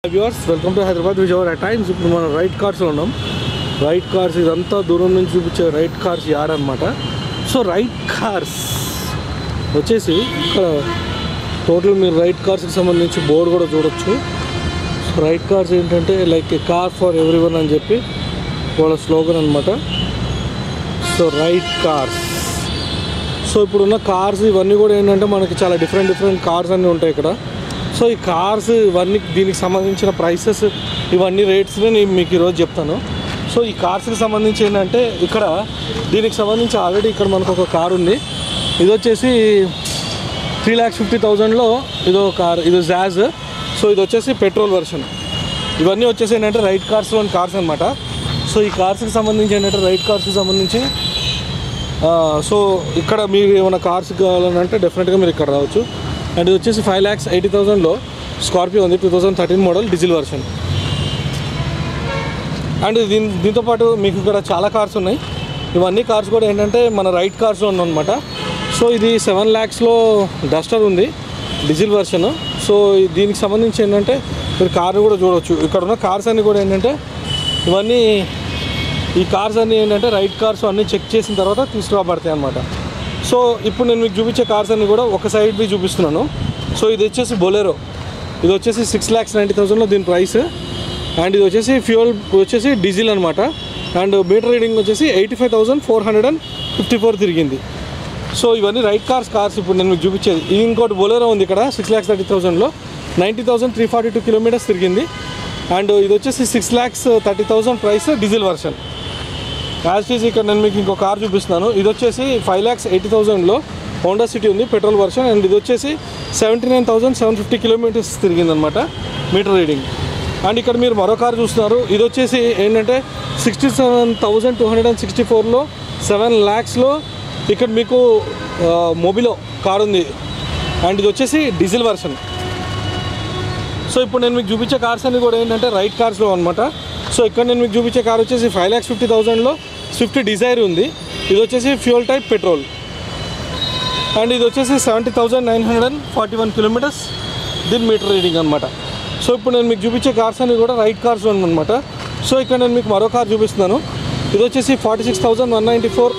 Viewers welcome to Hyderabad Vijayawada at times ఇప్పుడు మనం right కార్స్లో ఉన్నాం రైట్ కార్స్ ఇదంతా దూరం నుంచి చూపించే రైట్ కార్స్ యాడ్ అనమాట సో రైట్ కార్స్ వచ్చేసి ఇక్కడ టోటల్ మీరు రైట్ కార్స్కి సంబంధించి బోర్డు కూడా చూడొచ్చు సో రైట్ కార్స్ ఏంటంటే like a car for everyone అని చెప్పి వాళ్ళ స్లోగన్ అనమాట సో రైట్ కార్స్ సో ఇప్పుడున్న కార్స్ ఇవన్నీ కూడా ఏంటంటే మనకి చాలా డిఫరెంట్ డిఫరెంట్ కార్స్ అన్నీ ఉంటాయి ఇక్కడ సో ఈ కార్స్ ఇవన్నీ దీనికి సంబంధించిన ప్రైసెస్ ఇవన్నీ రేట్స్ని నేను మీకు ఈరోజు చెప్తాను సో ఈ కార్స్కి సంబంధించి ఏంటంటే ఇక్కడ దీనికి సంబంధించి ఆల్రెడీ ఇక్కడ మనకు ఒక కార్ ఉంది ఇది వచ్చేసి త్రీ ల్యాక్స్ ఫిఫ్టీ థౌజండ్లో ఇదో కార్ ఇది జాజ్ సో ఇది వచ్చేసి పెట్రోల్ వర్షన్ ఇవన్నీ వచ్చేసి ఏంటంటే రైట్ కార్స్లోని కార్స్ అనమాట సో ఈ కార్స్కి సంబంధించి ఏంటంటే రైట్ కార్స్కి సంబంధించి ఆ, సో ఇక్కడ మీరు ఏమైనా కార్స్ కావాలని అంటే డెఫినెట్గా మీరు ఇక్కడ రావచ్చు అండ్ ఇది వచ్చేసి ఫైవ్ ల్యాక్స్ ఎయిటీ థౌసండ్లో స్కార్పియో ఉంది two thousand thirteen model diesel version and దీని దీంతో పాటు మీకు ఇక్కడ చాలా కార్స్ ఉన్నాయి ఇవన్నీ కార్స్ కూడా ఏంటంటే మన రైట్ కార్స్లో ఉన్నమాట సో ఇది సెవెన్ ల్యాక్స్లో డస్టర్ ఉంది డీజిల్ వర్షన్ సో దీనికి సంబంధించి ఏంటంటే మీరు కార్ కూడా చూడవచ్చు ఇక్కడ ఉన్న కార్స్ అన్నీ కూడా ఏంటంటే ఇవన్నీ ఈ కార్స్ అన్నీ ఏంటంటే రైట్ కార్స్ అన్నీ చెక్ చేసిన తర్వాత తీసుకురాబడతాయి అనమాట సో ఇప్పుడు నేను మీకు చూపించే కార్స్ అన్నీ కూడా ఒక సైడ్వి చూపిస్తున్నాను సో ఇది వచ్చేసి బొలెరో ఇది వచ్చేసి సిక్స్ ల్యాక్స్ నైంటీ థౌసండ్లో దీని ప్రైస్ అండ్ ఇది వచ్చేసి ఫ్యూయల్ వచ్చేసి డీజిల్ అనమాట అండ్ మీటర్ రీడింగ్ వచ్చేసి eighty five thousand four hundred and fifty four తిరిగింది సో ఇవన్నీ రైట్ కార్స్ కార్స్ ఇప్పుడు నేను మీకు చూపించేది ఇది ఇంకోటి బొలెరో ఉంది ఇక్కడ సిక్స్ ల్యాక్స్ థర్టీ థౌసండ్లో ninety thousand three forty two kilometres తిరిగింది అండ్ ఇది వచ్చేసి six lakhs thirty thousand price diesel version as is ఇక్కడ నేను మీకు ఇంకో కార్ చూపిస్తున్నాను ఇది వచ్చేసి ఫైవ్ ల్యాక్స్ ఎయిటీ థౌసండ్లో హోండా సిటీ ఉంది పెట్రోల్ వర్షన్ అండ్ ఇది వచ్చేసి seventy nine thousand seven fifty kilometres తిరిగిందనమాట మీటర్ రీడింగ్ అండ్ ఇక్కడ మీరు మరో కార్ చూస్తున్నారు ఇది వచ్చేసి ఏంటంటే sixty seven thousand two hundred and sixty ఫోర్లో సెవెన్ ల్యాక్స్లో ఇక్కడ మీకు మొబిలో కార్ ఉంది అండ్ ఇది వచ్చేసి డీజిల్ వర్షన్ సో ఇప్పుడు నేను మీకు చూపించే కార్స్ అన్ని కూడా ఏంటంటే రైట్ కార్స్లో అనమాట సో ఇక్కడ నేను మీకు చూపించే కార్ వచ్చేసి ఫైవ్ ల్యాక్స్ ఫిఫ్టీ థౌసండ్లో స్విఫ్ట్ డిజైర్ ఉంది ఇది వచ్చేసి ఫ్యూల్ టైప్ పెట్రోల్ అండ్ ఇది వచ్చేసి seventy thousand nine hundred and forty one kilometres దీని మీటర్ రీడింగ్ అనమాట సో ఇప్పుడు నేను మీకు చూపించే కార్స్ అన్ని కూడా రైట్ కార్స్ అనమాట సో ఇక్కడ నేను మీకు మరో కార్ చూపిస్తున్నాను ఇది వచ్చేసి forty six thousand one ninety four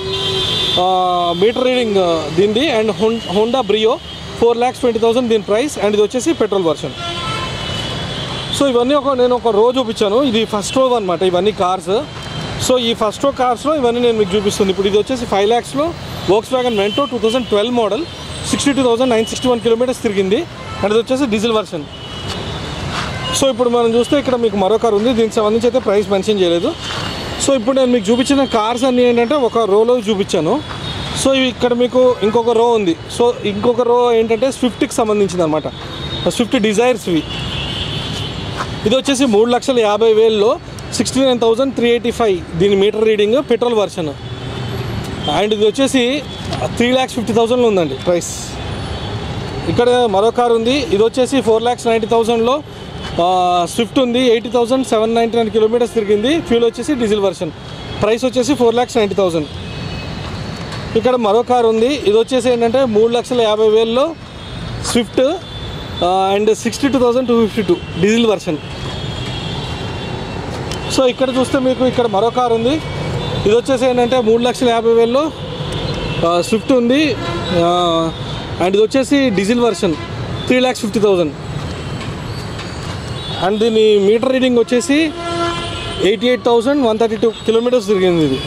meter reading దీనిది and Honda Brio four lakhs twenty thousand దీని ప్రైస్ అండ్ ఇది వచ్చేసి పెట్రోల్ వర్షన్ సో ఇవన్నీ ఒక నేను ఒక రో చూపించాను ఇది ఫస్ట్ రో అనమాట ఇవన్నీ కార్స్ సో ఈ ఫస్ట్ రో కార్స్లో ఇవన్నీ నేను మీకు చూపిస్తుంది ఇప్పుడు ఇది వచ్చేసి ఫైవ్ ల్యాక్స్లో Volkswagen Vento two thousand twelve model sixty two thousand nine sixty one kilometres తిరిగింది అండ్ ఇది వచ్చేసి డీజిల్ వర్షన్ సో ఇప్పుడు మనం చూస్తే ఇక్కడ మీకు మరో కార్ ఉంది దీనికి సంబంధించి అయితే ప్రైస్ మెన్షన్ చేయలేదు సో ఇప్పుడు నేను మీకు చూపించిన కార్స్ అన్నీ ఏంటంటే ఒక రోలో చూపించాను సో ఇవి ఇక్కడ మీకు ఇంకొక రో ఉంది సో ఇంకొక రో ఏంటంటే స్విఫ్ట్కి సంబంధించింది అనమాట స్విఫ్ట్ డిజైర్స్ ఇవి ఇది వచ్చేసి మూడు లక్షల యాభై వేల్లో sixty nine thousand three eighty five దీని meter reading petrol version and ఇది వచ్చేసి త్రీ ల్యాక్స్ ఫిఫ్టీ థౌజండ్లో ఉందండి ప్రైస్ ఇక్కడ మరో కార్ ఉంది ఇది వచ్చేసి ఫోర్ ల్యాక్స్ నైంటీ థౌజండ్లో స్విఫ్ట్ ఉంది eighty thousand seven ninety nine kilometres తిరిగింది ఫ్యూల్ వచ్చేసి డీజిల్ వర్షన్ ప్రైస్ వచ్చేసి ఫోర్ ల్యాక్స్ నైంటీ థౌసండ్ ఇక్కడ మరో కార్ ఉంది ఇది వచ్చేసి ఏంటంటే మూడు లక్షల యాభై వేల్లో Swift and sixty two thousand two fifty two diesel version so ఇక్కడ చూస్తే మీకు ఇక్కడ మరో కార్ ఉంది ఇది వచ్చేసి ఏంటంటే మూడు లక్షల యాభై వేల్లో స్విఫ్ట్ ఉంది అండ్ ఇది వచ్చేసి diesel version three lakhs fifty thousand and దీని మీటర్ రీడింగ్ వచ్చేసి eighty eight thousand one thirty two kilometres తిరిగింది ఇది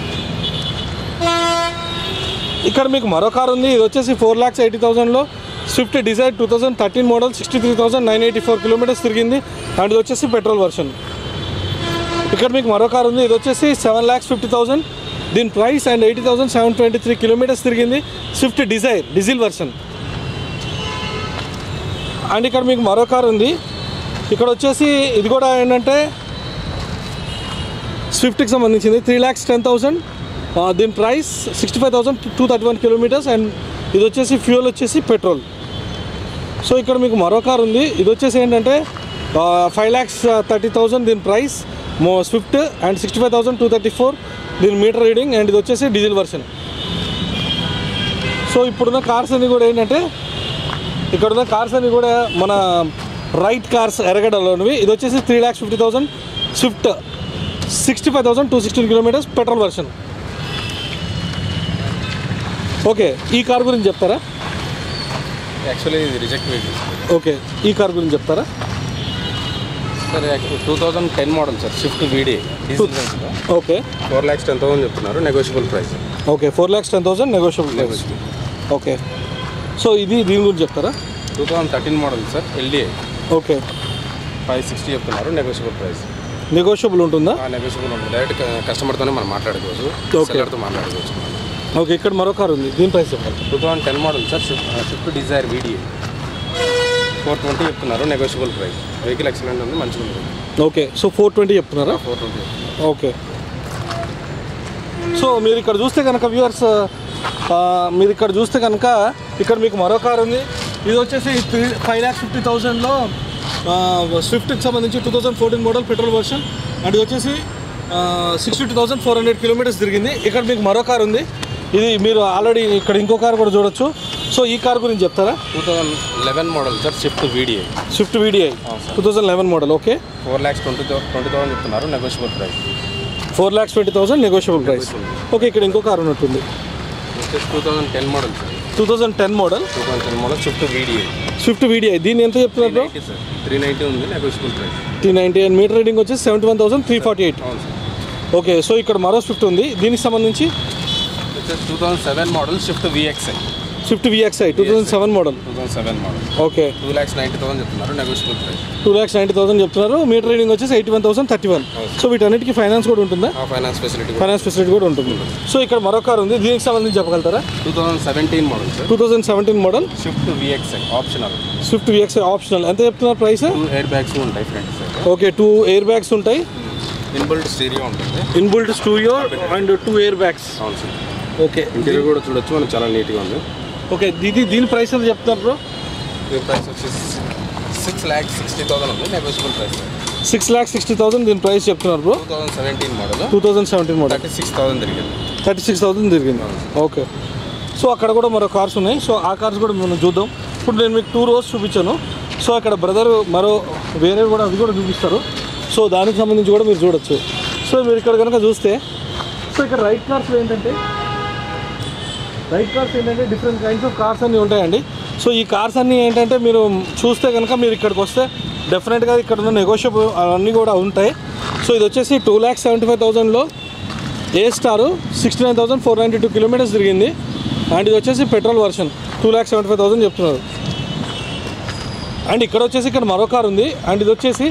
ఇక్కడ మీకు మరో కార్ ఉంది ఇది వచ్చేసి ఫోర్ ల్యాక్స్ ఎయిటీ థౌసండ్లో Swift Dzire two thousand thirteen model sixty three thousand nine eighty four kilometres తిరిగింది అండ్ ఇది వచ్చేసి పెట్రోల్ వర్షన్ ఇక్కడ మీకు మరో కార్ ఉంది ఇది వచ్చేసి సెవెన్ ల్యాక్స్ ఫిఫ్టీ థౌసండ్ దీని price and eighty thousand seven twenty three kilometres తిరిగింది Swift Dzire diesel version and ఇక్కడ మీకు మరో కార్ ఉంది ఇక్కడ వచ్చేసి ఇది కూడా ఏంటంటే స్విఫ్ట్కి సంబంధించింది త్రీ ల్యాక్స్ టెన్ థౌసండ్ దీని price sixty five thousand two thirty one kilometres and ఇది వచ్చేసి ఫ్యూయల్ వచ్చేసి పెట్రోల్ సో ఇక్కడ మీకు మరో కార్ ఉంది ఇది వచ్చేసి ఏంటంటే ఫైవ్ ల్యాక్స్ థర్టీ థౌసండ్ దీని ప్రైస్ మో Swift and sixty five thousand two thirty four దీని మీటర్ రీడింగ్ అండ్ ఇది వచ్చేసి డీజిల్ వర్షన్ సో ఇప్పుడున్న కార్స్ అన్ని కూడా ఏంటంటే ఇక్కడున్న కార్స్ అన్ని కూడా మన రైట్ కార్స్ ఎరగడలోనివి ఇది వచ్చేసి three lakhs fifty thousand Swift sixty five thousand two sixteen kilometres petrol version okay ఈ కార్ గురించి చెప్తారా యాక్చువల్లీ ఇది రిజెక్ట్ వెహికల్ ఓకే ఈ కార్ గురించి చెప్తారా sir two thousand ten model sir Swift VDI diesel okay four lakhs ten thousand చెప్తున్నారు negotiable price okay four lakhs ten thousand negotiable price okay so ఇది దీని గురించి చెప్తారా two thousand thirteen model sir LDA okay five sixty చెప్తున్నారు negotiable price negotiable ఉంటుందా negotiable ఉంటుంది direct కస్టమర్తోనే మనం మాట్లాడుకోవచ్చు Okay. సెల్లర్తో మాట్లాడుకోవచ్చు ఓకే ఇక్కడ మరో కార్ ఉంది దీని ప్రైస్ చెప్పండి two thousand ten model sir Swift Dzire video four twenty చెప్తున్నారు నెగోషియబుల్ ప్రైస్ వెహికల్ ఎక్సలెంట్ ఉంది మంచిగా ఉంది ఓకే సో ఫోర్ ట్వంటీ చెప్తున్నారా ఫోర్ ట్వంటీ ఓకే సో మీరు ఇక్కడ చూస్తే కనుక వ్యూవర్స్ మీరు ఇక్కడ చూస్తే కనుక ఇక్కడ మీకు మరో కార్ ఉంది ఇది వచ్చేసి త్రీ ఫైవ్ ల్యాక్స్ ఫిఫ్టీ థౌజండ్లో స్విఫ్ట్కి సంబంధించి two thousand fourteen model petrol version and ఇది వచ్చేసి six fifty thousand four hundred kilometres తిరిగింది ఇక్కడ మీకు మరో కార్ ఉంది ఇది మీరు ఆల్రెడీ ఇక్కడ ఇంకో కార్ కూడా చూడొచ్చు సో ఈ కార్ గురించి చెప్తారా two thousand eleven model sir Swift video Swift VDI two thousand eleven model okay four lakhs twenty twenty thousand చెప్తున్నారు negotiable price four lakhs twenty thousand negotiable price okay ఇక్కడ ఇంకో కార్ ఉన్నట్టుంది వచ్చేసి two thousand ten model sir two thousand ten model two thousand ten model Swift video Swift VDI దీన్ని ఎంత చెప్తున్నారు bro sir three ninety ఉంది negotiable price three ninety and meter reading వచ్చేసి seventy one thousand three forty eight అవును sir okay so ఇక్కడ మరో Swift ఉంది దీనికి సంబంధించి వచ్చేసి two thousand seven model Swift VXI Swift VXI two thousand seven model two thousand seven model okay two lakhs ninety thousand చెప్తున్నారు negotiable price two lakhs ninety thousand చెప్తున్నారు meter reading వచ్చేసి eighty one thousand thirty one so వీటన్నిటికీ finance కూడా ఉంటుందా ఆ finance facility finance facility కూడా ఉంటుంది so ఇక్కడ మరో కార్ ఉంది దీనికి సంబంధించి చెప్పగలుగుతారా two thousand seventeen model sir two thousand seventeen model Swift VXI optional Swift VXI optional ఎంత చెప్తున్నారు ప్రైస్ టూ ఎయిర్ బ్యాగ్స్ ఉంటాయి front side okay two air bags ఉంటాయి ఇన్బుల్ట్ స్టీరియో ఉంటుంది inbuilt studio and two air bags అవును sir okay interior కూడా చూడొచ్చు మనకు చాలా నీట్గా ఉంది ఓకే ఇది దీని ప్రైస్ ఎంత చెప్తున్నారు బ్రో దీని ప్రైస్ వచ్చేసి సిక్స్ ల్యాక్స్ సిక్స్టీ థౌసండ్ ఉంది negotiable price six lakh sixty thousand దీని ప్రైస్ చెప్తున్నారు bro two thousand seventeen model two thousand seventeen model thirty six thousand తిరిగింది థర్టీ సిక్స్ థౌసండ్ తిరిగింది ఓకే సో అక్కడ కూడా మరో కార్స్ ఉన్నాయి సో ఆ కార్స్ కూడా మనం చూద్దాం ఇప్పుడు నేను మీకు టూ రోస్ చూపించాను సో అక్కడ బ్రదర్ మరో వేరే కూడా అవి కూడా చూపిస్తారు సో దానికి సంబంధించి కూడా మీరు చూడొచ్చు సో మీరు ఇక్కడ కనుక చూస్తే సో ఇక్కడ రైట్ కార్స్ ఏంటంటే రైట్ కార్స్ ఏంటంటే డిఫరెంట్ కైండ్స్ ఆఫ్ కార్స్ అన్నీ ఉంటాయండి సో ఈ కార్స్ అన్నీ ఏంటంటే మీరు చూస్తే కనుక మీరు ఇక్కడికి వస్తే డెఫినెట్గా ఇక్కడ ఉన్న నెగోషియబుల్ అవన్నీ కూడా ఉంటాయి సో ఇది వచ్చేసి టూ ల్యాక్స్ సెవెంటీ ఫైవ్ థౌజండ్లో A star sixty nine thousand four ninety two kilometres తిరిగింది అండ్ ఇది వచ్చేసి petrol version two lakhs seventy five thousand చెప్తున్నారు అండ్ ఇక్కడ వచ్చేసి ఇక్కడ మరో కార్ ఉంది అండ్ ఇది వచ్చేసి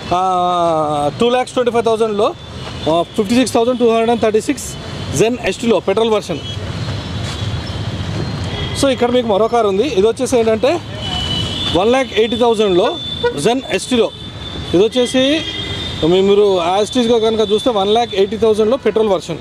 టూ ల్యాక్స్ ట్వంటీ ఫైవ్ థౌసండ్లో fifty six thousand two hundred and thirty six Zen ఎస్టీలో పెట్రోల్ వర్షన్ సో ఇక్కడ మీకు మరో కార్ ఉంది ఇది వచ్చేసి ఏంటంటే వన్ ల్యాక్ ఎయిటీ థౌజండ్లో జెన్ ఎస్టీలో ఇది వచ్చేసి మీ- మీరు యాస్టీస్గా కనుక చూస్తే వన్ ల్యాక్ ఎయిటీ థౌజండ్లో పెట్రోల్ వర్షన్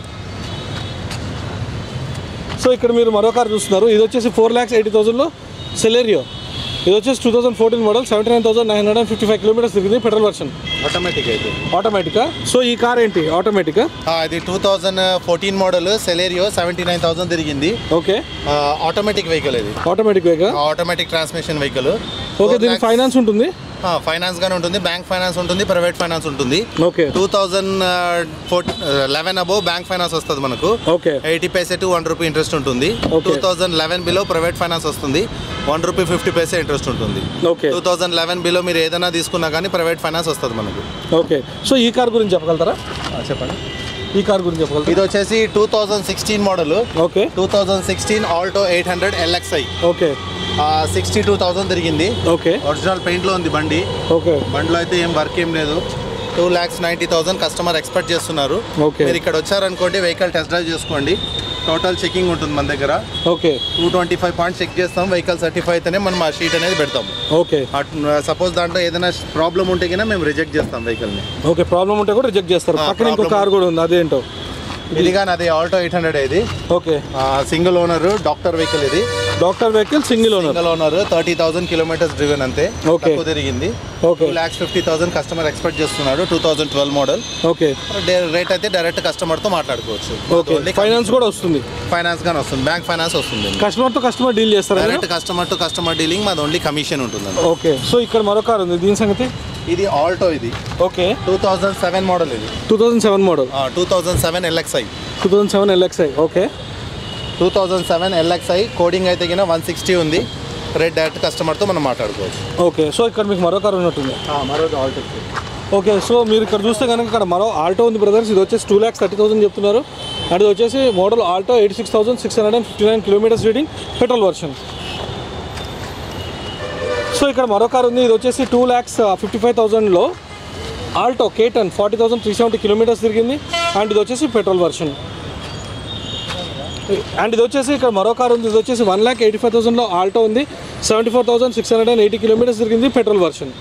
సో ఇక్కడ మీరు మరో కార్ చూస్తున్నారు ఇది వచ్చేసి ఫోర్ ల్యాక్స్ ఎయిటీ థౌజండ్లో సెలేరియో ఇది వచ్చేసి two thousand fourteen model seventy nine thousand nine hundred and fifty five kilometres తిరిగింది పెట్రోల్ వర్షన్ ఆటోమేటిక్ అయితే ఆటోమేటికా సో ఈ కార్ ఏంటి ఆటోమేటికా ఆ, ఇది two thousand fourteen model Celerio seventy nine thousand తిరిగింది ఓకే ఆ, ఆటోమేటిక్ వెహికల్ ఇది ఆటోమేటిక్ వేగా ఆటోమేటిక్ ట్రాన్స్మిషన్ వెహికల్ ఓకే దీనికి ఫైనాన్స్ ఉంటుంది ఫైనాన్స్ గానే ఉంటుంది బ్యాంక్ ఫైనాన్స్ ఉంటుంది ప్రైవేట్ ఫైనాన్స్ ఉంటుంది okay two thousand forty eleven above bank finance వస్తుంది మనకు okay eighty paise to one rupee interest ఉంటుంది Okay. Two thousand eleven below private finance వస్తుంది one rupee fifty paise interest ఉంటుంది okay two thousand eleven below మీరు ఏదైనా తీసుకున్నా కానీ ప్రైవేట్ ఫైనాన్స్ వస్తుంది మనకు ఓకే సో ఈ కార్ గురించి చెప్పగలుగుతారా చెప్పండి ఈ కార్ గురించి చెప్పగలుగుతారా ఇది వచ్చేసి two thousand sixteen model okay two thousand sixteen Alto eight hundred LXI okay sixty two thousand తిరిగింది ఓకే ఒరిజినల్ పెయింట్లో ఉంది బండి ఓకే బండిలో అయితే ఏం వర్క్ ఏం లేదు two lakhs ninety thousand customer expect చేస్తున్నారు Okay. మీరు ఇక్కడ వచ్చారనుకోండి వెహికల్ టెస్ట్ డ్రైవ్ చేసుకోండి టోటల్ చెకింగ్ ఉంటుంది మన దగ్గర okay two twenty five points check చేస్తాం వెహికల్ సర్టిఫై అయితేనే మనం ఆ షీట్ అనేది పెడతాం ఓకే సపోజ్ దాంట్లో ఏదైనా ప్రాబ్లం ఉంటే కన్నా మేము రిజెక్ట్ చేస్తాం వెహికల్ని ఓకే ప్రాబ్లం ఉంటే కూడా రిజెక్ట్ చేస్తారు ఆ, పక్కన ఇంకో problem కార్ కూడా ఉంది అదేంటో ఇది కానీ అది ఆల్టో ఎయిట్ హండ్రెడ్ ఇది okay single owner doctor vehicle ఇది doctor vehicle single owner single owner thirty thousand kilometers driven అంతే Okay. తక్కువ తిరిగింది Okay. Two lakhs fifty thousand customer expect చేస్తున్నాడు two thousand twelve model okay rate అయితే direct కస్టమర్తో మాట్లాడుకోవచ్చు okay finance కూడా వస్తుంది ఫైనాన్స్ గానే వస్తుంది బ్యాంక్ ఫైనాన్స్ వస్తుంది కస్టమర్తో కస్టమర్ డీల్ చేస్తారా direct customer to customer dealing మాది ఓన్లీ కమిషన్ ఉంటుందండి ఓకే సో ఇక్కడ మరో కార్ ఉంది దీని సంగతి ఇది ఆల్టో ఇది okay two thousand seven model ఇది two thousand seven model two thousand seven LXI two thousand seven LXI okay two thousand seven LXI coding అయితే కింద వన్ సిక్స్టీ ఉంది రేట్ డైరెక్ట్ కస్టమర్తో మనం మాట్లాడుకోవచ్చు ఓకే సో ఇక్కడ మీకు మరో కార్ ఉన్నట్టుంది మరొకటి ఆల్టో ఓకే సో మీరు ఇక్కడ చూస్తే కనుక ఇక్కడ మరో ఆల్టో ఉంది బ్రదర్స్ ఇది వచ్చేసి టూ ల్యాక్స్ థర్టీ థౌసండ్ చెప్తున్నారు అండ్ ఇది వచ్చేసి model Alto eighty six thousand six hundred and fifty nine kilometers reading petrol version so ఇక్కడ మరో కార్ ఉంది ఇది వచ్చేసి టూ ల్యాక్స్ ఫిఫ్టీ ఫైవ్ థౌసండ్లో Alto K ten forty thousand three seventy kilometers తిరిగింది అండ్ ఇది వచ్చేసి పెట్రోల్ వర్షన్ అండ్ ఇది వచ్చేసి ఇక్కడ మరో కార్ ఉంది ఇది వచ్చేసి వన్ ల్యాక్ ఎయిటీ ఫైవ్ థౌసండ్లో ఆల్టో ఉంది seventy four thousand six hundred and eighty kilometres తిరిగింది పెట్రోల్ వర్షన్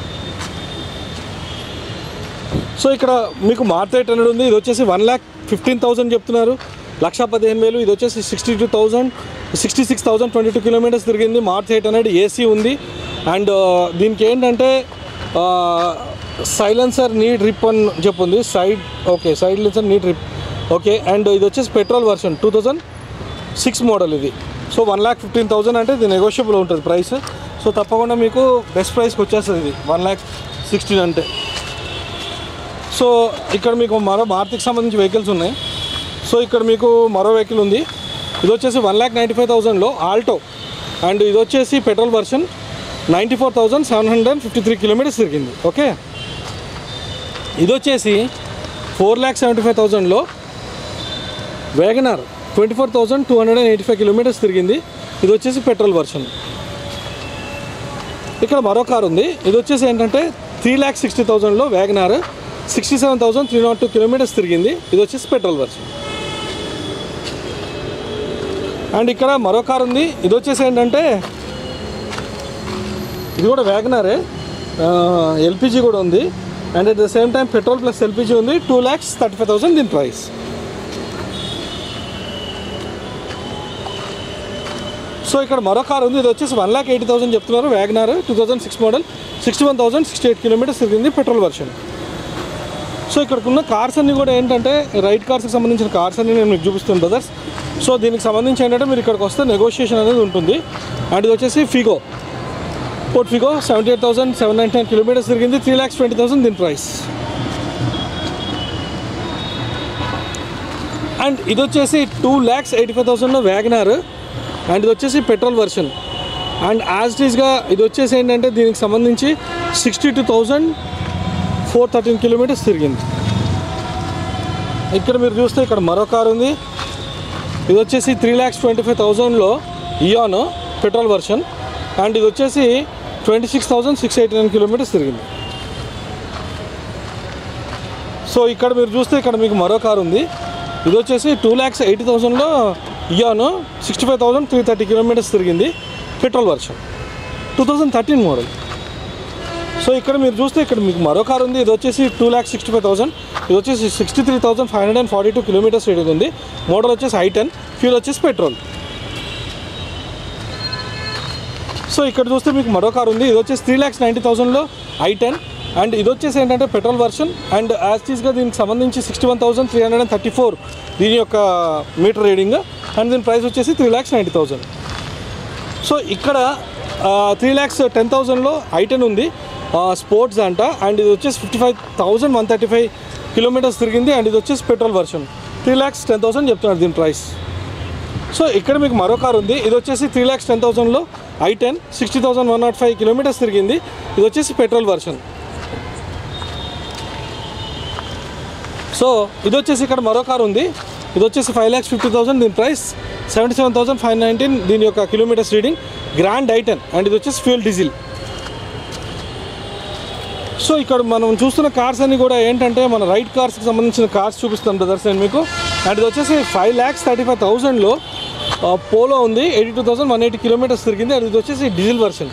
సో ఇక్కడ మీకు మార్త్ ఎయిట్ హండ్రెడ్ ఉంది ఇది వచ్చేసి వన్ ల్యాక్ ఫిఫ్టీన్ థౌసండ్ చెప్తున్నారు లక్ష పదిహేను వేలు ఇది వచ్చేసి sixty two thousand sixty six thousand twenty two kilometres తిరిగింది మార్త్ ఎయిట్ హండ్రెడ్ ఏసీ ఉంది అండ్ దీనికి ఏంటంటే సైలెన్సర్ నీడ్ రిప్ అని చెప్పుంది side okay silencer need rip okay and ఇది వచ్చేసి petrol version two thousand six model ఇది so one lakh fifteen thousand అంటే ఇది నెగోషియబుల్ ఉంటుంది ప్రైస్ సో తప్పకుండా మీకు బెస్ట్ ప్రైస్కి వచ్చేస్తుంది ఇది వన్ ల్యాక్ సిక్స్టీన్ అంటే సో ఇక్కడ మీకు మరో మారుతికి సంబంధించి వెహికల్స్ ఉన్నాయి సో ఇక్కడ మీకు మరో వెహికల్ ఉంది ఇది వచ్చేసి వన్ ల్యాక్ నైంటీ ఫైవ్ థౌసండ్లో ఆల్టో అండ్ ఇది వచ్చేసి petrol version ninety four thousand seven hundred fifty three kilometres తిరిగింది ఓకే ఇది వచ్చేసి ఫోర్ ల్యాక్ సెవెంటీ ఫైవ్ థౌసండ్లో WagonR twenty four thousand two hundred and eighty five kilometres తిరిగింది ఇది వచ్చేసి పెట్రోల్ వర్షన్ ఇక్కడ మరో కార్ ఉంది ఇది వచ్చేసి ఏంటంటే త్రీ ల్యాక్ సిక్స్టీ థౌసండ్లో WagonR sixty seven thousand three nought two kilometres తిరిగింది ఇది వచ్చేసి పెట్రోల్ వర్షన్ అండ్ ఇక్కడ మరో కార్ ఉంది ఇది వచ్చేసి ఏంటంటే ఇది కూడా వ్యాగనారే ఎల్పిజి కూడా ఉంది and at the same time petrol plus LPG ఉంది two lakhs thirty five thousand దీని ప్రైస్ సో ఇక్కడ మరో కార్ ఉంది ఇది వచ్చేసి వన్ ల్యాక్ ఎయిటీ థౌసండ్ చెప్తున్నారు WagonR two thousand six model sixty one thousand sixty eight kilometers తిరిగింది పెట్రోల్ వర్షన్ సో ఇక్కడ ఉన్న కార్స్ అన్ని కూడా ఏంటంటే రైట్ కార్స్కి సంబంధించిన కార్స్ అన్ని నేను మీకు చూపిస్తాను బ్రదర్స్ సో దీనికి సంబంధించి ఏంటంటే మీరు ఇక్కడికి వస్తే నెగోషియేషన్ అనేది ఉంటుంది అండ్ ఇది వచ్చేసి Figo port Figo seventy eight thousand seven ninety nine kilometres తిరిగింది త్రీ ల్యాక్స్ ట్వంటీ థౌసండ్ దీని ప్రైస్ అండ్ ఇది వచ్చేసి టూ ల్యాక్స్ ఎయిటీ ఫైవ్ థౌసండ్లో వ్యాగనార్ అండ్ ఇది వచ్చేసి petrol version and as it ఈస్గా ఇది వచ్చేసి ఏంటంటే దీనికి సంబంధించి sixty two thousand four thirteen kilometers తిరిగింది ఇక్కడ మీరు చూస్తే ఇక్కడ మరో కార్ ఉంది ఇది వచ్చేసి త్రీ ల్యాక్స్ ట్వంటీ ఫైవ్ థౌజండ్లో ఇయాన్ పెట్రోల్ వర్షన్ అండ్ ఇది వచ్చేసి twenty six thousand six eighty nine kilometres తిరిగింది సో ఇక్కడ మీరు చూస్తే ఇక్కడ మీకు మరో కార్ ఉంది ఇది వచ్చేసి టూ ల్యాక్స్ ఎయిటీ థౌసండ్లో Eon sixty five thousand three thirty kilometers తిరిగింది petrol version two thousand thirteen model so ఇక్కడ మీరు చూస్తే ఇక్కడ మీకు మరో కార్ ఉంది ఇది వచ్చేసి two lakhs sixty five thousand ఇది వచ్చేసి sixty three thousand five hundred and forty two kilometers reading ఉంది మోడల్ వచ్చేసి ఐ టెన్ ఫ్యూల్ వచ్చేసి పెట్రోల్ సో ఇక్కడ చూస్తే మీకు మరో కార్ ఉంది ఇది వచ్చేసి త్రీ ల్యాక్స్ నైంటీ థౌసండ్లో ఐ టెన్ అండ్ ఇది వచ్చేసి ఏంటంటే పెట్రోల్ వర్షన్ అండ్ యాజ్ టీస్గా దీనికి సంబంధించి sixty one thousand three hundred and thirty four దీని యొక్క మీటర్ రీడింగ్ అండ్ దీని ప్రైస్ వచ్చేసి three lakhs ninety thousand so ఇక్కడ త్రీ ల్యాక్స్ టెన్ థౌసండ్లో ఐ టెన్ ఉంది స్పోర్ట్స్ అంట అండ్ ఇది వచ్చేసి fifty five thousand one thirty five kilometres తిరిగింది అండ్ ఇది వచ్చేసి petrol version three lakhs ten thousand చెప్తున్నారు దీని ప్రైస్ సో ఇక్కడ మీకు మరో కార్ ఉంది ఇది వచ్చేసి త్రీ ల్యాక్స్ టెన్ థౌసండ్లో I ten sixty thousand one nought five kilometres తిరిగింది ఇది వచ్చేసి పెట్రోల్ వర్షన్ సో ఇది వచ్చేసి ఇక్కడ మరో కార్ ఉంది ఇది వచ్చేసి ఫైవ్ ల్యాక్స్ ఫిఫ్టీ థౌసండ్ దీని price seventy seven thousand five nineteen దీని యొక్క kilometers reading grand I ten and ఇది వచ్చేసి ఫ్యూల్ డీజిల్ సో ఇక్కడ మనం చూస్తున్న కార్స్ అన్ని కూడా ఏంటంటే మన రైట్ కార్స్కి సంబంధించిన కార్స్ చూపిస్తాను బ్రదర్స్ నేను మీకు అండ్ ఇది వచ్చేసి ఫైవ్ ల్యాక్స్ థర్టీ ఫైవ్ థౌసండ్లో పోలో ఉంది eighty two thousand one eighty kilometres తిరిగింది అండ్ ఇది వచ్చేసి డీజిల్ వర్షన్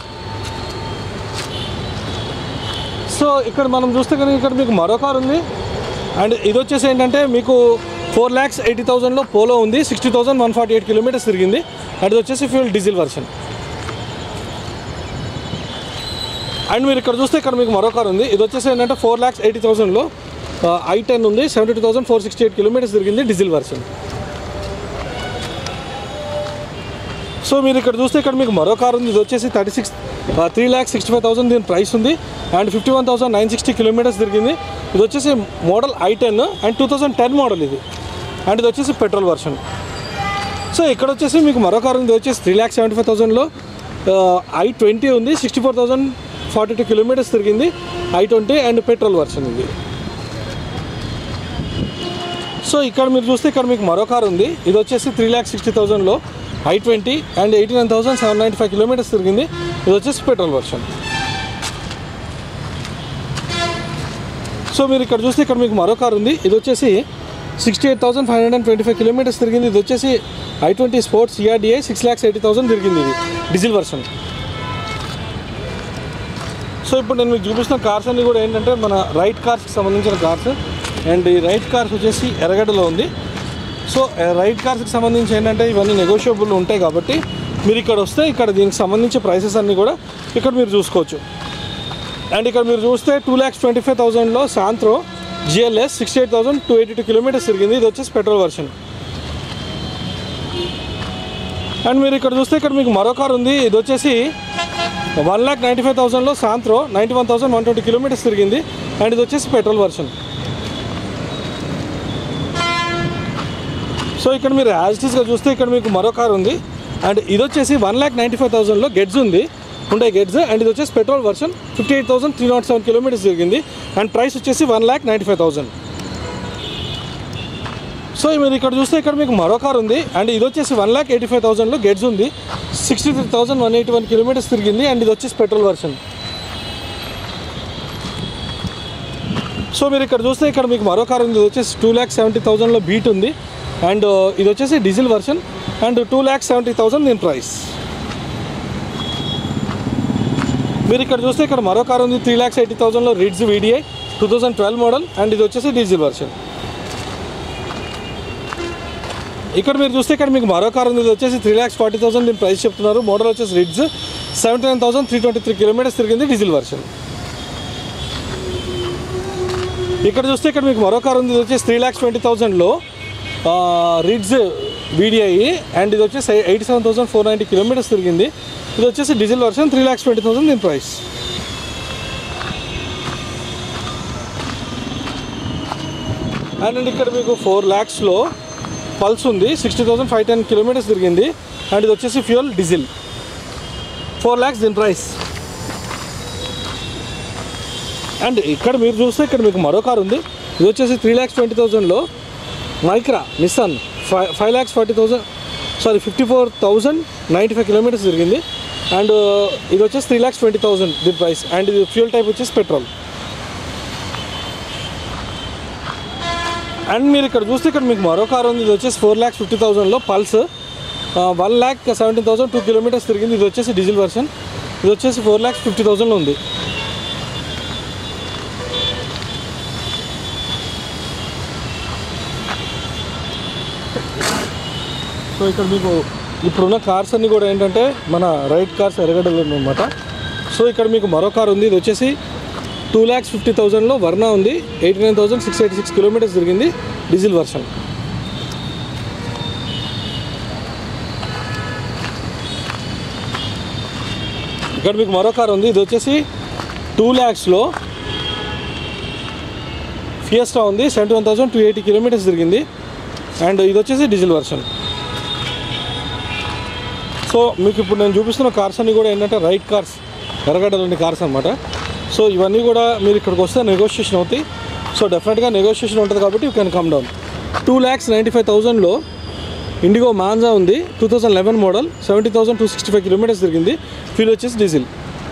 సో ఇక్కడ మనం చూస్తే కనుక ఇక్కడ మీకు మరో కార్ ఉంది అండ్ ఇది వచ్చేసి ఏంటంటే మీకు ఫోర్ ల్యాక్స్ ఎయిటీ థౌసండ్లో పోలో ఉంది sixty thousand one forty eight kilometers తిరిగింది అది వచ్చేసి ఫ్యూల్ డీజిల్ వర్షన్ అండ్ మీరు ఇక్కడ చూస్తే ఇక్కడ మీకు మరో కార్ ఉంది ఇది వచ్చేసి ఏంటంటే ఫోర్ ల్యాక్స్ ఎయిటీ థౌసండ్లో ఐ టెన్ ఉంది seventy two thousand four sixty eight kilometers తిరిగింది డీజిల్ వర్షన్ సో మీరు ఇక్కడ చూస్తే ఇక్కడ మీకు మరో కార్ ఉంది ఇది వచ్చేసి thirty six three lakhs sixty five thousand దీని ప్రైస్ ఉంది and fifty one thousand nine sixty kilometers తిరిగింది ఇది వచ్చేసి model I ten and two thousand ten model ఇది అండ్ ఇది వచ్చేసి పెట్రోల్ వర్షన్ సో ఇక్కడ వచ్చేసి మీకు మరో కార్ ఉంది ఇది వచ్చేసి త్రీ ల్యాక్స్ సెవెంటీ ఫైవ్ థౌసండ్లో ఐ ట్వంటీ ఉంది sixty four thousand forty two kilometres తిరిగింది I twenty and petrol version ఇది సో ఇక్కడ మీరు చూస్తే ఇక్కడ మీకు మరో కార్ ఉంది ఇది వచ్చేసి త్రీ ల్యాక్స్ సిక్స్టీ థౌసండ్లో I twenty and eighty nine thousand seven ninety five kilometres తిరిగింది ఇది వచ్చేసి పెట్రోల్ వర్షన్ సో మీరు ఇక్కడ చూస్తే ఇక్కడ మీకు మరో కార్ ఉంది ఇది వచ్చేసి sixty eight thousand five hundred twenty five kilometres తిరిగింది ఇది వచ్చేసి I twenty sports CRDI six lakhs eighty thousand తిరిగింది ఇది డీజిల్ వర్షన్ సో ఇప్పుడు నేను మీకు చూపిస్తున్న కార్స్ అన్ని కూడా ఏంటంటే మన రైట్ కార్స్కి సంబంధించిన కార్స్ అండ్ ఈ రైట్ కార్స్ వచ్చేసి ఎర్రగడ్డలో ఉంది సో రైట్ కార్స్కి సంబంధించి ఏంటంటే ఇవన్నీ నెగోషియబుల్ ఉంటాయి కాబట్టి మీరు ఇక్కడ వస్తే ఇక్కడ దీనికి సంబంధించి ప్రైసెస్ అన్నీ కూడా ఇక్కడ మీరు చూసుకోవచ్చు అండ్ ఇక్కడ మీరు చూస్తే టూ ల్యాక్స్ ట్వంటీ ఫైవ్ థౌసండ్లో Santro GLS sixty eight thousand two eighty two kilometres తిరిగింది ఇది వచ్చేసి పెట్రోల్ వర్షన్ అండ్ మీరు ఇక్కడ చూస్తే ఇక్కడ మీకు మరో కార్ ఉంది ఇది వచ్చేసి వన్ ల్యాక్ నైంటీ ఫైవ్ థౌసండ్లో Santro ninety one thousand one twenty kilometers తిరిగింది అండ్ ఇది వచ్చేసి పెట్రోల్ వర్షన్ సో ఇక్కడ మీరు యాజిటీస్గా చూస్తే ఇక్కడ మీకు మరో కార్ ఉంది అండ్ ఇది వచ్చేసి వన్ ల్యాక్ నైంటీ ఫైవ్ థౌసండ్లో గెడ్స్ ఉంది ఉండే గెడ్స్ అండ్ ఇది వచ్చేసి petrol version fifty eight thousand three nought seven kilometres తిరిగింది అండ్ ప్రైస్ వచ్చేసి one lakh ninety five thousand so మీరు ఇక్కడ చూస్తే ఇక్కడ మీకు మరో కార్ ఉంది అండ్ ఇది వచ్చేసి వన్ ల్యాక్ ఎయిటీ ఫైవ్ థౌసండ్లో గెడ్స్ ఉంది sixty three thousand one eighty one kilometres తిరిగింది అండ్ ఇది వచ్చేసి పెట్రోల్ వర్షన్ సో మీరు ఇక్కడ చూస్తే ఇక్కడ మీకు మరో కార్ ఉంది ఇది వచ్చేసి టూ ల్యాక్ సెవెంటీ థౌసండ్లో బీట్ ఉంది అండ్ ఇది వచ్చేసి diesel version and two lakh seventy thousand దీని ప్రైస్ మీరు ఇక్కడ చూస్తే ఇక్కడ మరో కార్ ఉంది త్రీ ల్యాక్స్ ఎయిటీ థౌసండ్లో Ritz VDI two thousand twelve model and ఇది వచ్చేసి డీజిల్ వర్షన్ ఇక్కడ మీరు చూస్తే ఇక్కడ మీకు మరో కార్ ఉంది ఇది వచ్చేసి త్రీ ల్యాక్స్ ఫార్టీ థౌసండ్ దీని ప్రైస్ చెప్తున్నారు మోడల్ వచ్చేసి Ritz seventy nine thousand three twenty three kilometres తిరిగింది డీజిల్ వర్షన్ ఇక్కడ చూస్తే ఇక్కడ మీకు మరో కార్ ఉంది ఇది వచ్చేసి త్రీ ల్యాక్స్ ట్వంటీ థౌసండ్లో రిడ్జ్ వీడిఐ అండ్ ఇది వచ్చేసి eighty seven thousand four ninety kilometers తిరిగింది ఇది వచ్చేసి diesel version three lakhs twenty thousand దీని ప్రైస్ అండ్ ఇక్కడ మీకు ఫోర్ ల్యాక్స్లో పల్స్ ఉంది sixty thousand five ten kilometres తిరిగింది అండ్ ఇది వచ్చేసి ఫ్యూయల్ డీజిల్ ఫోర్ ల్యాక్స్ దీని ప్రైస్ అండ్ ఇక్కడ మీరు చూస్తే ఇక్కడ మీకు మరో కార్ ఉంది ఇది వచ్చేసి త్రీ ల్యాక్స్ ట్వంటీ థౌజండ్లో Micra Nissan five five lakhs forty thousand sorry fifty four thousand ninety five kilometres తిరిగింది అండ్ ఇది వచ్చేసి త్రీ ల్యాక్స్ ట్వంటీ థౌసండ్ దీని ప్రైస్ అండ్ ఇది ఫ్యూల్ టైప్ వచ్చేసి పెట్రోల్ అండ్ మీరు ఇక్కడ చూస్తే ఇక్కడ మీకు మరో కార్ ఉంది ఇది వచ్చేసి ఫోర్ ల్యాక్స్ ఫిఫ్టీ థౌసండ్లో plus one lakh seventeen thousand two kilometres తిరిగింది ఇది వచ్చేసి డీజిల్ వర్షన్ ఇది వచ్చేసి ఫోర్ ల్యాక్స్ ఫిఫ్టీ థౌసండ్లో ఉంది సో ఇక్కడ మీకు ఇప్పుడున్న కార్స్ అన్నీ కూడా ఏంటంటే మన రైట్ కార్స్ ఎరగడలు అనమాట సో ఇక్కడ మీకు మరో కార్ ఉంది ఇది వచ్చేసి టూ ల్యాక్స్ ఫిఫ్టీ థౌసండ్లో వర్నా ఉంది eighty nine thousand six eighty six kilometres తిరిగింది డీజిల్ వర్షన్ ఇక్కడ మీకు మరో కార్ ఉంది ఇది వచ్చేసి టూ ల్యాక్స్లో ఫియస్టా ఉంది seventy one thousand two eighty kilometres తిరిగింది అండ్ ఇది వచ్చేసి డీజిల్ వర్షన్ సో మీకు ఇప్పుడు నేను చూపిస్తున్న కార్స్ అన్నీ కూడా ఏంటంటే రైట్ కార్స్ ఎర్రగడ్డలోని కార్స్ అనమాట సో ఇవన్నీ కూడా మీరు ఇక్కడికి వస్తే నెగోషియేషన్ అవుతాయి సో డెఫినెట్గా నెగోషియేషన్ ఉంటుంది కాబట్టి you can come down two lakhs ninety five థౌజండ్లో ఇండిగో మాంజా ఉంది two thousand eleven model seventy thousand two sixty five kilometres తిరిగింది ఫ్యూల్ వచ్చేసి డీజిల్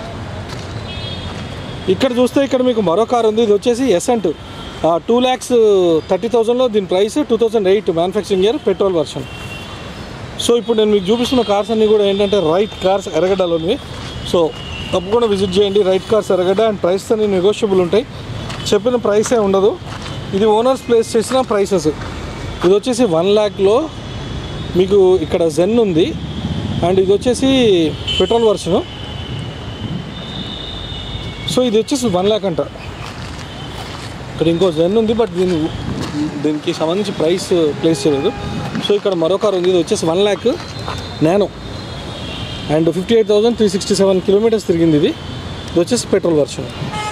ఇక్కడ చూస్తే ఇక్కడ మీకు మరో కార్ ఉంది ఇది వచ్చేసి ఎసెంట్ టూ ల్యాక్స్ థర్టీ థౌసండ్లో దీని price two thousand eight manufacturing year petrol version so ఇప్పుడు నేను మీకు చూపిస్తున్న కార్స్ అన్నీ కూడా ఏంటంటే రైట్ కార్స్ ఎరగడ్డలోనివి సో తప్పకుండా విజిట్ చేయండి right cars Erragadda and price అన్ని నెగోషియబుల్ ఉంటాయి చెప్పిన ప్రైసే ఉండదు ఇది ఓనర్స్ ప్లేస్ చేసిన ప్రైసెస్ ఇది వచ్చేసి వన్ ల్యాక్లో మీకు ఇక్కడ జెన్ ఉంది అండ్ ఇది వచ్చేసి పెట్రోల్ వర్షను సో ఇది వచ్చేసి వన్ ల్యాక్ అంట ఇక్కడ ఇంకో జెన్ ఉంది బట్ దీని దీనికి సంబంధించి ప్రైస్ ప్లేస్ చేయలేదు సో ఇక్కడ మరో కార్ ఉంది ఇది వచ్చేసి one lakh Nano and fifty eight thousand three sixty seven kilometres తిరిగింది ఇది ఇది వచ్చేసి పెట్రోల్ వర్షన్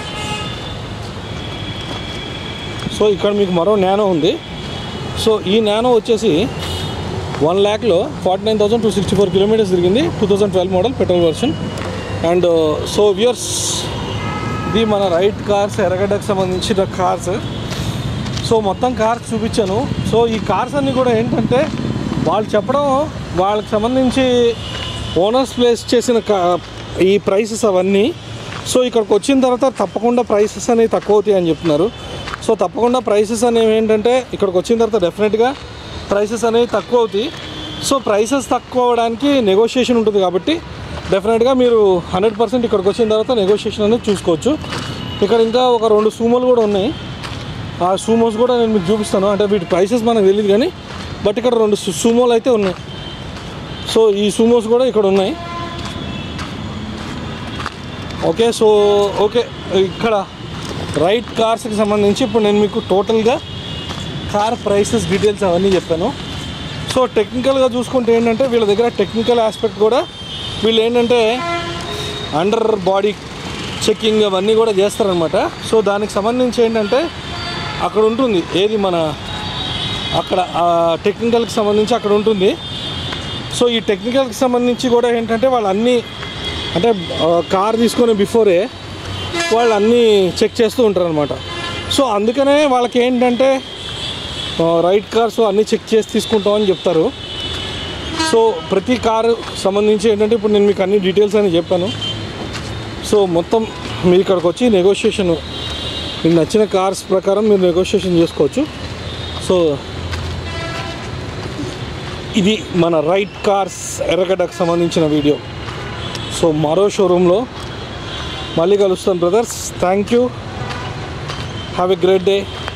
సో ఇక్కడ మీకు మరో నానో ఉంది సో ఈ నానో వచ్చేసి వన్ ల్యాక్లో forty nine thousand two sixty four kilometres తిరిగింది two thousand twelve model petrol version and so viewers ఇది మన రైట్ కార్స్ ఎర్రగడ్డకు సంబంధించిన కార్స్ సో మొత్తం కార్స్ చూపించాను సో ఈ కార్స్ అన్నీ కూడా ఏంటంటే వాళ్ళు చెప్పడం వాళ్ళకి సంబంధించి ఓనర్స్ ప్లేస్ చేసిన కా ఈ ప్రైసెస్ అవన్నీ సో ఇక్కడికి వచ్చిన తర్వాత తప్పకుండా ప్రైసెస్ అనేవి తక్కువ అవుతాయి అని చెప్తున్నారు సో తప్పకుండా ప్రైసెస్ అనేవి ఏంటంటే ఇక్కడికి వచ్చిన తర్వాత డెఫినెట్గా ప్రైసెస్ అనేవి తక్కువ అవుతాయి సో ప్రైసెస్ తక్కువ అవ్వడానికి నెగోషియేషన్ ఉంటుంది కాబట్టి డెఫినెట్గా మీరు హండ్రెడ్ పర్సెంట్ ఇక్కడికి వచ్చిన తర్వాత నెగోషియేషన్ అనేది చూసుకోవచ్చు ఇక్కడ ఇంకా ఒక రెండు సూమోలు కూడా ఉన్నాయి ఆ సూమోస్ కూడా నేను మీకు చూపిస్తాను అంటే వీటి ప్రైసెస్ మనకు తెలియదు కానీ బట్ ఇక్కడ రెండు సు- సూమోలు అయితే ఉన్నాయి సో ఈ సూమోస్ కూడా ఇక్కడ ఉన్నాయి ఓకే సో ఓకే ఇక్కడ రైట్ కార్స్కి సంబంధించి ఇప్పుడు నేను మీకు టోటల్గా కార్ ప్రైసెస్ డీటెయిల్స్ అవన్నీ చెప్పాను సో టెక్నికల్గా చూసుకుంటే ఏంటంటే వీళ్ళ దగ్గర టెక్నికల్ ఆస్పెక్ట్ కూడా వీళ్ళు ఏంటంటే అండర్ బాడీ చెక్కింగ్ అవన్నీ కూడా చేస్తారనమాట సో దానికి సంబంధించి ఏంటంటే అక్కడ ఉంటుంది ఏది మన అక్కడ ఆ టెక్నికల్కి సంబంధించి అక్కడ ఉంటుంది సో ఈ టెక్నికల్కి సంబంధించి కూడా ఏంటంటే వాళ్ళు అన్నీ అంటే ఆ, కార్ తీసుకునే బిఫోరే వాళ్ళు అన్నీ చెక్ చేస్తూ ఉంటారు అనమాట సో అందుకనే వాళ్ళకి ఏంటంటే ఆ, రైట్ కార్స్ అన్నీ చెక్ చేసి తీసుకుంటామని చెప్తారు సో ప్రతి కారు సంబంధించి ఏంటంటే ఇప్పుడు నేను మీకు అన్ని డీటెయిల్స్ అని చెప్పాను సో మొత్తం మీరు ఇక్కడికి వచ్చి నెగోషియేషన్ మీకు నచ్చిన కార్స్ ప్రకారం మీరు నెగోషియేషన్ చేసుకోవచ్చు సో ఇది మన రైట్ కార్స్ ఎర్రగడ్డకు సంబంధించిన వీడియో సో మరో షోరూంలో మళ్ళీ కలుస్తాను brothers thank you have a great day